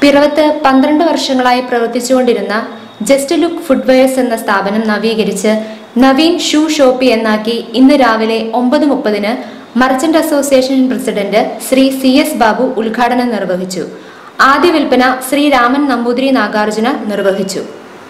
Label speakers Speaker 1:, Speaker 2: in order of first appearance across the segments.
Speaker 1: പിറവത്ത് പന്ത്രണ്ട് വർഷങ്ങളായി പ്രവർത്തിച്ചുകൊണ്ടിരുന്ന just look footwears എന്ന സ്ഥാപനം നവീകരിച്ച് നവീൻ ഷൂ ഷോപ്പി എന്നാക്കി ഇന്ന് രാവിലെ ഒമ്പത് മുപ്പതിന് merchant association president Shri C S Babu ഉദ്ഘാടനം നിർവഹിച്ചു ആദ്യ വിൽപ്പന ശ്രീ രാമൻ നമ്പൂതിരി നാഗാർജുന നിർവഹിച്ചു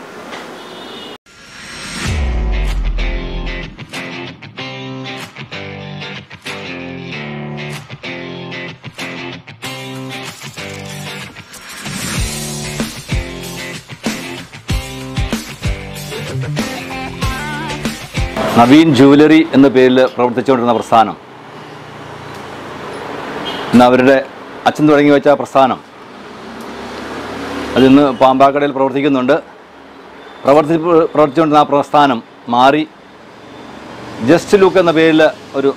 Speaker 2: നവീൻ ജുവലറി എന്ന പേരിൽ പ്രവർത്തിച്ചുകൊണ്ടിരുന്ന പ്രസ്ഥാനം ഇന്ന് അവരുടെ അച്ഛൻ തുടങ്ങി വെച്ച ആ പ്രസ്ഥാനം അതിന്ന് പാമ്പാക്കടയിൽ പ്രവർത്തിക്കുന്നുണ്ട് പ്രവർത്തി പ്രവർത്തിച്ചുകൊണ്ടിരുന്ന ആ പ്രസ്ഥാനം മാറി ജസ്റ്റ് ലുക്ക് എന്ന പേരിൽ ഒരു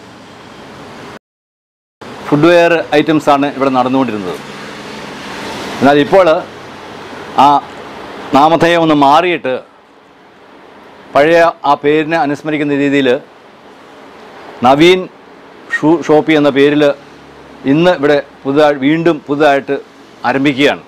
Speaker 2: ഫുഡ്വെയർ ഐറ്റംസാണ് ഇവിടെ നടന്നുകൊണ്ടിരുന്നത് എന്നാൽ ഇപ്പോൾ ആ നാമധേയം ഒന്ന് മാറിയിട്ട് പഴയ ആ പേരിനെ അനുസ്മരിക്കുന്ന രീതിയിൽ നവീൻ ഷൂ ഷോപ്പി എന്ന പേരിൽ ഇന്ന് ഇവിടെ പുതുതായി വീണ്ടും പുതുതായിട്ട് ആരംഭിക്കുകയാണ്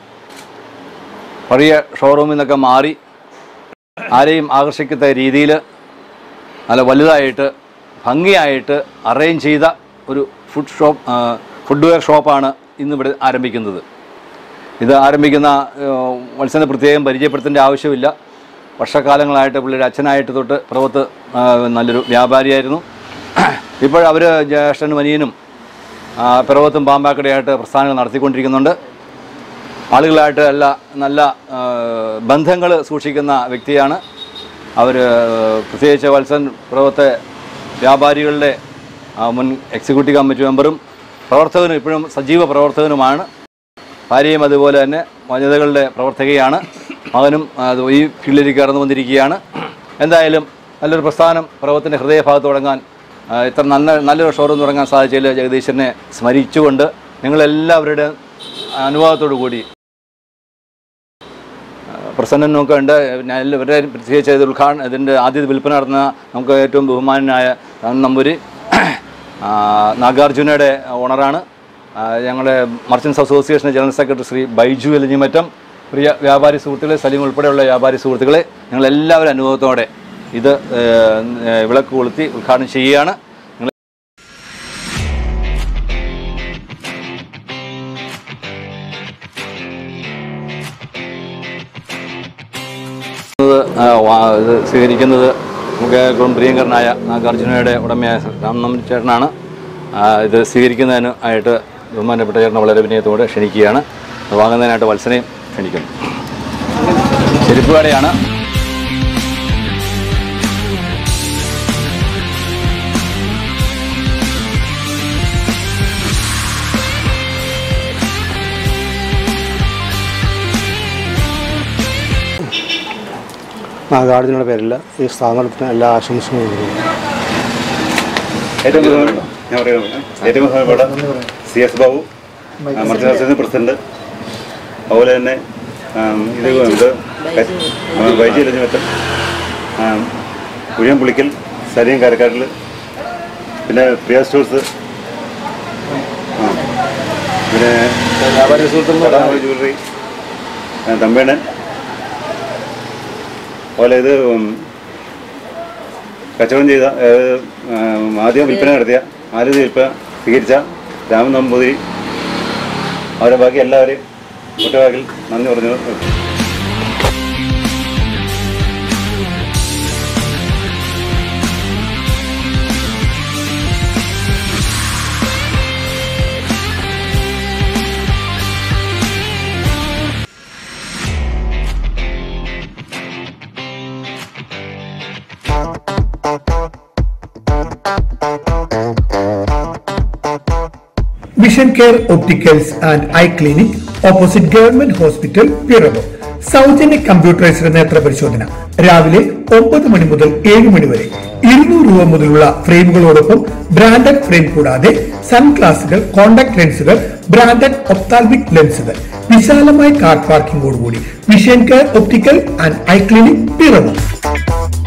Speaker 2: പഴയ ഷോറൂമിൽ നിന്നൊക്കെ മാറി ആരെയും ആകർഷിക്കത്ത രീതിയിൽ നല്ല വലുതായിട്ട് ഭംഗിയായിട്ട് അറേഞ്ച് ചെയ്ത ഒരു ഫുഡ് ഷോപ്പ് ഫുഡ്വെയർ ഷോപ്പാണ് ഇന്നിവിടെ ആരംഭിക്കുന്നത് ഇത് ആരംഭിക്കുന്ന ഏഹ്, വത്സനെ പ്രത്യേകം പരിചയപ്പെടുത്തേണ്ട ആവശ്യമില്ല വർഷക്കാലങ്ങളായിട്ട് പുള്ളിയുടെ അച്ഛനായിട്ട് തൊട്ട് പ്രവത്ത് ആ, നല്ലൊരു വ്യാപാരിയായിരുന്നു ഇപ്പോഴവർ ജ്യേഷ്ഠനും അനിയനും ആ, പിറവത്തും പാമ്പാക്കടയായിട്ട് പ്രസ്ഥാനങ്ങൾ നടത്തിക്കൊണ്ടിരിക്കുന്നുണ്ട് ആളുകളായിട്ട് നല്ല നല്ല ബന്ധങ്ങൾ സൂക്ഷിക്കുന്ന വ്യക്തിയാണ് അവർ പ്രത്യേകിച്ച് വത്സൻ പ്രവത്തെ വ്യാപാരികളുടെ ആ, മുൻ എക്സിക്യൂട്ടീവ് കമ്മിറ്റി മെമ്പറും പ്രവർത്തകനും ഇപ്പോഴും സജീവ പ്രവർത്തകനുമാണ് ഭാര്യയും അതുപോലെ തന്നെ വനിതകളുടെ പ്രവർത്തകയാണ് മകനും അത് ഈ ഫീൽഡിലേക്ക് കടന്നു വന്നിരിക്കുകയാണ് എന്തായാലും നല്ലൊരു പ്രസ്ഥാനം പ്രവർത്തന ഹൃദയഭാഗത്ത് തുടങ്ങാൻ ആ, ഇത്ര നല്ല നല്ലൊരു ഷോറൂം തുടങ്ങാൻ സാധിച്ചതിൽ ജഗദീശനെ സ്മരിച്ചുകൊണ്ട് നിങ്ങളെല്ലാവരുടെ അനുഭവത്തോടു കൂടി പ്രസന്നനൊക്കെ ഉണ്ട് ഞാൻ ഇവരുടെ പ്രത്യേകിച്ച് ഇത് ഉദ്ഘാടനം ഇതിൻ്റെ ആദ്യ വിൽപ്പന നടത്തുന്ന നമുക്ക് ഏറ്റവും ബഹുമാനനായ രാമൻ നമ്പൂരി ആ, നാഗാർജുനയുടെ ഓണറാണ് ആ, ഞങ്ങളുടെ merchants association general secretary Shri Baiju Elanjimattam പ്രിയ വ്യാപാരി സുഹൃത്തുക്കളെ സലീം ഉൾപ്പെടെയുള്ള വ്യാപാരി സുഹൃത്തുക്കളെ ഞങ്ങളെല്ലാവരും അനുഭവത്തോടെ ഇത് ഏഹ്, ഏഹ്, വിളക്ക് കൊളുത്തി ഉദ്ഘാടനം ചെയ്യുകയാണ് നിങ്ങൾ ഇത്, ആ, വാ- ഇത് സ്വീകരിക്കുന്നത് നമുക്ക് ഏറ്റവും പ്രിയങ്കരനായ നാഗാർജുനയുടെ ഉടമയായ രാമനം ചേട്ടനാണ് ആ, ഇത് സ്വീകരിക്കുന്നതിന് ആയിട്ട് ബഹുമാനപ്പെട്ട ചേട്ടനെ വളരെ വിനയത്തോടെ ക്ഷണിക്കുകയാണ് അത് വാങ്ങുന്നതിനായിട്ട് വത്സനയും ക്ഷണിക്കുന്നു ചെരുപ്പ് കടയാണ്
Speaker 3: നാഗാർജുനയുടെ പേരിൽ ഈ സ്ഥാപനത്തിന് എല്ലാ ആശംസകളും നേരുന്നു.
Speaker 4: ഏറ്റവും പ്രധാന ഞാൻ പറയാം ഏറ്റവും പ്രധാനപ്പെട്ട C S Babu merchant president അതുപോലെ തന്നെ ആം, ഇത് ഇത് വൈദ്യ ലജ്മറ്റം കുഴിയം പുളിക്കൽ സരിയം കരക്കാട്ടിൽ പിന്നെ പ്രിയ സ്റ്റോഴ്സ് ആ, പിന്നെ
Speaker 2: വ്യാപാരി സുഹൃത്തുക്കൾ
Speaker 4: ജ്വല്ലറി തമ്പേണൻ അതുപോലെ ഇത് ഉം, കച്ചവടം ചെയ്ത അതായത്, ഉം, ആദ്യം വിൽപ്പന നടത്തിയ ആദ്യം വിൽപ്പന സ്വീകരിച്ച രാമൻ നമ്പൂതിരി അവരെ ബാക്കി എല്ലാവരെയും ഒറ്റവാക്കിൽ നന്ദി പറഞ്ഞു
Speaker 5: vision care opticals and eye clinic opposite government hospital Piravam സൗജന്യ കമ്പ്യൂട്ടറൈസ്ഡ് നേത്ര പരിശോധന രാവിലെ ഒമ്പത് മണി മുതൽ ഏഴ് മണി വരെ ഇരുന്നൂറ് രൂപ മുതലുള്ള ഫ്രെയിമുകളോടൊപ്പം ബ്രാൻഡഡ് ഫ്രെയിം കൂടാതെ സൺഗ്ലാസുകൾ കോണ്ടാക്ട് ലെൻസുകൾ ബ്രാൻഡഡ് ഒപ്താൽമിക് ലെൻസുകൾ വിശാലമായ കാർ പാർക്കിംഗോടുകൂടി vision care optical and eye clinic Piravom